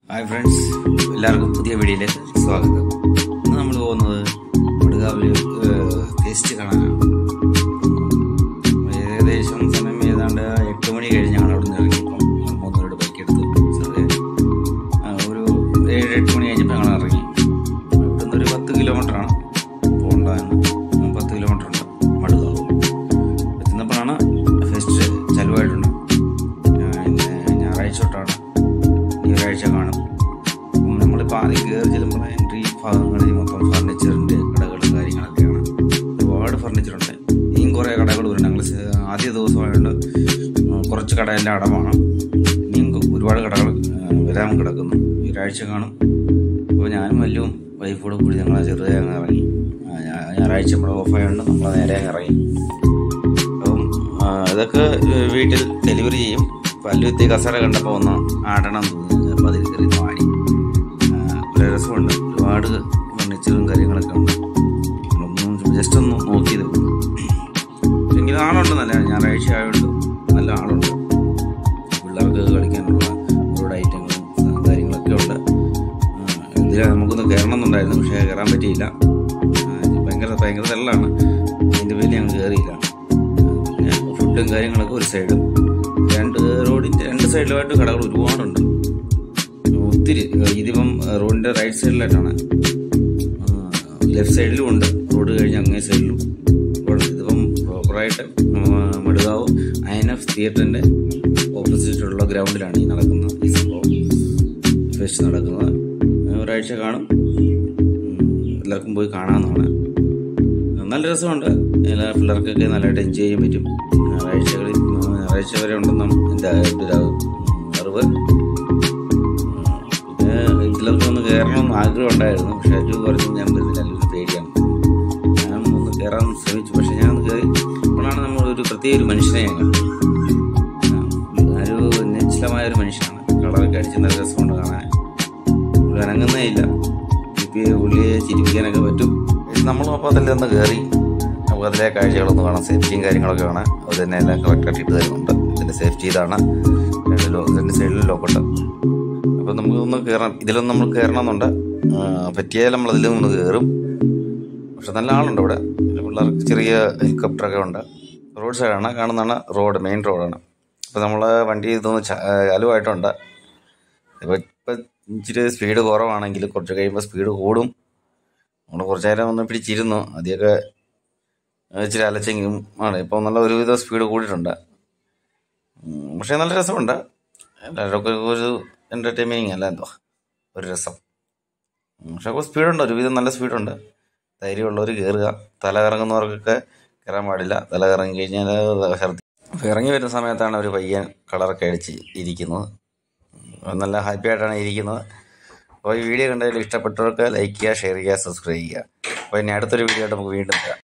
hi friends എല്ലാവർക്കും പുതിയ വീഡിയോയിലേക്ക് സ്വാഗതം ഇന്ന് നമ്മൾ പോകുന്നത് കൊടുകാവിൽ ഫെസ്റ്റ് കാണാനാണ് ഏകദേശം സമയം ഏതാണ്ട് എട്ട് മണി കഴിഞ്ഞാണ് അവിടെ നിന്ന് ഇറങ്ങിയപ്പം മൂന്നൂരുടെ ബൈക്ക് എടുത്ത് ചെറിയ ആ, ഒരു ഏഴ് എട്ട് മണി കഴിഞ്ഞപ്പോൾ ഞങ്ങൾ ഇറങ്ങി ഇവിടെ നിന്ന് ഒരു പത്ത് കിലോമീറ്ററാണ് പോകേണ്ടതെന്ന് പത്ത് കിലോമീറ്റർ ഉണ്ട് മടുകാവ് എത്തുന്നപ്പോഴാണ് ഫെസ്റ്റ് ചലുവായിട്ടുണ്ട് പിന്നെ ഞായറാഴ്ച തൊട്ടാണ് ഈ ഒരാഴ്ച കാണും അപ്പം നമ്മളിപ്പോൾ ആദ്യം കയറി ചെല്ലുമ്പോൾ എൻട്രി ഭാഗങ്ങളിൽ മൊത്തം ഫർണിച്ചറിൻ്റെ കടകളും കാര്യങ്ങളൊക്കെയാണ് ഒരുപാട് ഫർണിച്ചറുണ്ട് ഇനിയും കുറേ കടകൾ വരും ഞങ്ങൾ സ- ആദ്യ ദിവസമായതുകൊണ്ട് ഉം, കുറച്ച് കടയെല്ലാം അടവാണ് ഇനിയും കു- ഒരുപാട് കടകൾ ആ, വരാൻ കിടക്കുന്നു ഈ ഒരാഴ്ച കാണും അപ്പോൾ ഞാനും വല്ലും വൈഫോട് കൂടി ഞങ്ങൾ ചെറുതായി അങ്ങ് ഇറങ്ങി ആ, ഞാ- ഞായറാഴ്ച നമ്മുടെ ഓഫായതുകൊണ്ട് നമ്മൾ നേരെ അങ്ങ് ഇറങ്ങി അപ്പം ആ, ഇതൊക്കെ ഏ, വീട്ടിൽ ഡെലിവറി ചെയ്യും പല്ലുത്തി കസര കണ്ടപ്പോൾ ഒന്ന് ആടണം എന്ന് തോന്നി അപ്പോൾ അതിൽ കയറി ഒന്ന് ആടി ആ, വളരെ രസമുണ്ട് ഒരുപാട് ഫർണിച്ചറും കാര്യങ്ങളൊക്കെ ഉണ്ട് നമ്മളൊന്നും ജസ്റ്റ് ഒന്ന് നോക്കിയത് എങ്കിലും ആളുണ്ട് നല്ല ഞായറാഴ്ച ആയതുകൊണ്ട് നല്ല ആളുണ്ട് പിള്ളേർക്ക് കളിക്കാനുള്ള ഒരുപാട് ഐറ്റങ്ങളും ആ, കാര്യങ്ങളൊക്കെ ഉണ്ട് ഇതിൽ നമുക്കൊന്ന് കയറണം എന്നുണ്ടായിരുന്നു പക്ഷേ കയറാൻ പറ്റിയില്ല ആ, ഇത് ഭയങ്കര ഭയങ്കര തെള്ളാണ് അതിൻ്റെ പേരിൽ ഞങ്ങൾ കയറിയില്ല പിന്നെ ഫുഡും കാര്യങ്ങളൊക്കെ ഒരു സൈഡും രണ്ട് റോഡിൻ്റെ രണ്ട് സൈഡിലുമായിട്ട് കടകൾ ഒരുപാടുണ്ട് ഒത്തിരി ഇതിപ്പം റോഡിൻ്റെ റൈറ്റ് സൈഡിലായിട്ടാണ് ലെഫ്റ്റ് സൈഡിലും ഉണ്ട് റോഡ് കഴിഞ്ഞ് അങ്ങേ സൈഡിലും ഉണ്ട് ഇതിപ്പം പ്രോപ്പറായിട്ട് മടുകാവ് ഐ എൻ എഫ് തിയേറ്ററിൻ്റെ ഓപ്പോസിറ്റുള്ള ഗ്രൗണ്ടിലാണ് ഈ നടക്കുന്നത് ഈ സംഭവം ഫെസ്റ്റ് നടക്കുന്നത് ഒരാഴ്ച കാണും ഉം, എല്ലാവർക്കും പോയി കാണാവുന്നതാണ് നല്ല രസമുണ്ട് എല്ലാ പിള്ളേർക്കൊക്കെ നല്ലതായിട്ട് എൻജോയ് ചെയ്യാൻ പറ്റും ഞായറാഴ്ചകളിൽ ഉം, ഞായറാഴ്ച വരെ ഉണ്ടെന്നാണ് എൻ്റെ ഒരു അറിവ് ഉം, പിന്നെ ഇതിലൊക്കെ ഒന്ന് കയറണമെന്ന് ആഗ്രഹം ഉണ്ടായിരുന്നു പക്ഷെ അജു പറഞ്ഞു ഞാൻ വരുന്നില്ല അല്ലെങ്കിൽ പേടിയാണ് ഞാൻ ഒന്ന് കയറാൻ ശ്രമിച്ചു പക്ഷെ ഞാൻ ഒന്ന് കയറി അപ്പോഴാണ് നമ്മൾ ഒരു പ്രത്യേക ഒരു മനുഷ്യനെ ഞാൻ കണ്ടത് ആ, ഒരു നിശ്ചലമായ ഒരു മനുഷ്യനാണ് കളറൊക്കെ അടിച്ച് നല്ല രസമുണ്ട് കാണാൻ പുള്ളി അനങ്ങുന്നേ ഇല്ല ഇപ്പം പുള്ളിയെ ചിരിപ്പിക്കാനൊക്കെ പറ്റും നമ്മളും അപ്പോൾ അതിൽ ഒന്ന് കയറി നമുക്ക് അതിലെ കാഴ്ചകളൊന്ന് കാണാം സേഫ്റ്റിയും കാര്യങ്ങളൊക്കെ കാണാം അത് തന്നെ എല്ലാം കറക്റ്റായിട്ട് ഇട്ട് തരുന്നുണ്ട് ഇതിൻ്റെ സേഫ്റ്റി ഇതാണ് രണ്ട് ലോ രണ്ട് സൈഡിലും ലോക്കുണ്ട് അപ്പോൾ നമുക്ക് ഒന്ന് കയറാം ഇതിലൊന്നും നമ്മൾ കയറണമെന്നുണ്ട് ആ, പറ്റിയാൽ നമ്മൾ അതിലും ഒന്ന് കയറും പക്ഷെ നല്ല ആളുണ്ട് ഇവിടെ പിന്നെ പിള്ളേർക്ക് ചെറിയ ഹെലികോപ്റ്ററൊക്കെ ഉണ്ട് റോഡ് സൈഡാണ് കാണുന്നതാണ് റോഡ് മെയിൻ റോഡാണ് അപ്പോൾ നമ്മൾ വണ്ടി ഇതൊന്ന് ച- ആ, അലുവായിട്ടുണ്ട് ഇപ്പോൾ ഇപ്പം ഇച്ചിരി സ്പീഡ് കുറവാണെങ്കിൽ കുറച്ച് കഴിയുമ്പോൾ സ്പീഡ് കൂടും നമ്മൾ കുറച്ച് നേരം ഒന്ന് പിടിച്ചിരുന്നു ആദ്യമൊക്കെ ഇച്ചിരി അലച്ചെങ്കിലും ആണ് ഇപ്പോൾ നല്ല ഒരുവിധം സ്പീഡ് കൂടിയിട്ടുണ്ട് ഉം, പക്ഷേ നല്ല രസമുണ്ട് എല്ലാവർക്കും ഒരു എൻ്റർടൈൻമെൻറ്റിങ് അല്ല എന്തോ ഒരു രസം ഉം, പക്ഷേ അപ്പോൾ സ്പീഡുണ്ട് ഒരുവിധം നല്ല സ്പീഡുണ്ട് ധൈര്യമുള്ളവർ കയറുക തല കറങ്ങുന്നവർക്കൊക്കെ കയറാൻ പാടില്ല തല കറങ്ങി കഴിഞ്ഞാൽ ഛർദ്ദി അപ്പോൾ ഇറങ്ങി വരുന്ന സമയത്താണ് ഒരു പയ്യൻ കളറൊക്കെ അടിച്ച് ഇരിക്കുന്നത് നല്ല ഹാപ്പി ആയിട്ടാണ് ഇരിക്കുന്നത് അപ്പോൾ ഈ വീഡിയോ കണ്ടതിൽ ഇഷ്ടപ്പെട്ടവർക്ക് ലൈക്ക് ചെയ്യുക ഷെയർ ചെയ്യുക സബ്സ്ക്രൈബ് ചെയ്യുക അപ്പോൾ ഇനി അടുത്തൊരു വീഡിയോ ആയിട്ട് നമുക്ക് വീണ്ടും വരാം